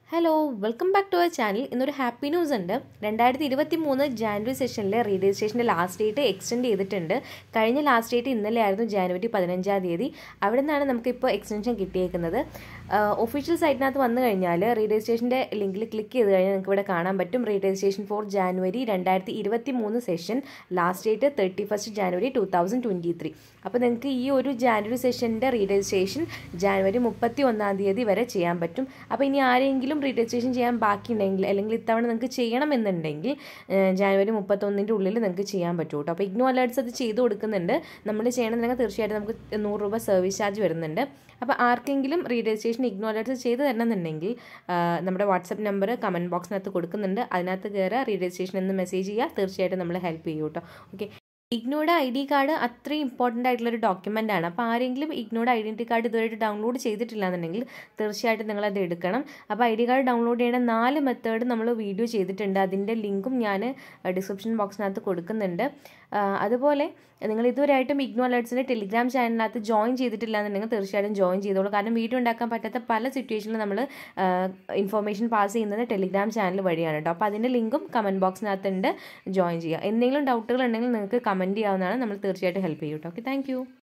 hello welcome back to our channel ഇന്നൊരു happy news ഉണ്ട് രണ്ടായിരത്തി ഇരുപത്തി മൂന്ന് ജാനുവരി സെഷനിലെ റീരജിസ്ട്രേഷൻ്റെ ലാസ്റ്റ് ഡേറ്റ് എക്സ്റ്റെൻഡ് ചെയ്തിട്ടുണ്ട് കഴിഞ്ഞ ലാസ്റ്റ് ഡേറ്റ് ഇന്നലെ ആയിരുന്നു ജാനുവരി പതിനഞ്ചാം തീയതി അവിടെ നിന്നാണ് നമുക്കിപ്പോൾ എക്സ്റ്റൻഷൻ കിട്ടിയേക്കുന്നത് ഒഫീഷ്യൽ സൈറ്റിനകത്ത് വന്നു കഴിഞ്ഞാൽ റീരജിസ്ട്രേഷൻ്റെ ലിങ്കിൽ ക്ലിക്ക് ചെയ്ത് കഴിഞ്ഞാൽ നിങ്ങൾക്ക് ഇവിടെ കാണാൻ പറ്റും റീരജിസ്ട്രേഷൻ ഫോർ ജാനുവരി രണ്ടായിരത്തി ഇരുപത്തി മൂന്ന് session last date thirty first January two thousand twenty three അപ്പോൾ നിങ്ങൾക്ക് ഈ ഒരു ജാനുവരി സെഷൻ്റെ റീരജിസ്ട്രേഷൻ ജാനുവരി മുപ്പത്തി ഒന്നാം തീയതി വരെ ചെയ്യാൻ പറ്റും അപ്പോൾ ഇനി ആരെങ്കിലും റീരജിസ്ട്രേഷൻ ചെയ്യാൻ ബാക്കിയുണ്ടെങ്കിൽ അല്ലെങ്കിൽ ഇത്തവണ നിങ്ങൾക്ക് ചെയ്യണമെന്നുണ്ടെങ്കിൽ ജാനുവരി മുപ്പത്തൊന്നിൻ്റെ ഉള്ളിൽ നിങ്ങൾക്ക് ചെയ്യാൻ പറ്റും കേട്ടോ അപ്പോൾ ഇഗ്നോ അലേർട്സ് അത് ചെയ്ത് കൊടുക്കുന്നുണ്ട് നമ്മൾ ചെയ്യണമെന്നുണ്ടെങ്കിൽ തീർച്ചയായിട്ടും നമുക്ക് നൂറ് രൂപ സർവീസ് ചാർജ് വരുന്നുണ്ട് അപ്പോൾ ആർക്കെങ്കിലും റീരജിസ്ട്രേഷൻ ഇഗ്നോ അലേർട്സ് ചെയ്ത് തരണമെന്നുണ്ടെങ്കിൽ നമ്മുടെ വാട്സപ്പ് നമ്പർ കമൻറ്റ് ബോക്സിനകത്ത് കൊടുക്കുന്നുണ്ട് അതിനകത്ത് കയറുക റീരജിസ്ട്രേഷൻ എന്ന് മെസ്സേജ് ചെയ്യുക തീർച്ചയായിട്ടും നമ്മൾ ഹെൽപ്പ് ചെയ്യും കേട്ടോ ഓക്കെ ഇഗ്നോയുടെ ഐ ഡി കാർഡ് അത്രയും ഇമ്പോർട്ടൻ്റ് ആയിട്ടുള്ളൊരു ഡോക്യുമെൻ്റ് ആണ് അപ്പോൾ ആരെങ്കിലും ഇഗ്നോയുടെ ഐഡൻറ്റി കാർഡ് ഇതുവരെയായിട്ട് ഡൗൺലോഡ് ചെയ്തിട്ടില്ല എന്നുണ്ടെങ്കിൽ തീർച്ചയായിട്ടും നിങ്ങളത് എടുക്കണം അപ്പോൾ ഐ ഡി കാർഡ് ഡൗൺലോഡ് ചെയ്യേണ്ട നാല് മെത്തേഡ് നമ്മൾ വീഡിയോ ചെയ്തിട്ടുണ്ട് അതിൻ്റെ ലിങ്കും ഞാൻ ഡിസ്ക്രിപ്ഷൻ ബോക്സിനകത്ത് കൊടുക്കുന്നുണ്ട് അതുപോലെ നിങ്ങൾ ഇതുവരെയായിട്ടും ഇഗ്നോ അലേർട്സിൻ്റെ ടെലിഗ്രാം ചാനലിനകത്ത് ജോയിൻ ചെയ്തിട്ടില്ല എന്നുണ്ടെങ്കിൽ തീർച്ചയായിട്ടും ജോയിൻ ചെയ്തോളൂ കാരണം വീഡിയോ ഉണ്ടാക്കാൻ പറ്റാത്ത പല സിറ്റുവേഷനിലും നമ്മൾ ഇൻഫർമേഷൻ പാസ് ചെയ്യുന്നത് ടെലിഗ്രാം ചാനൽ വഴിയാണ് കേട്ടോ അപ്പോൾ അതിൻ്റെ ലിങ്കും കമൻറ്റ് ബോക്സിനകത്തുണ്ട് ജോയിൻ ചെയ്യുക എന്തെങ്കിലും ഡൗട്ടുകൾ ഉണ്ടെങ്കിൽ നിങ്ങൾക്ക് കമൻറ്റ് ചെയ്യാവുന്നതാണ് നമ്മൾ തീർച്ചയായിട്ടും ഹെൽപ്പ് ചെയ്യും കേട്ടോ ഓക്കെ താങ്ക്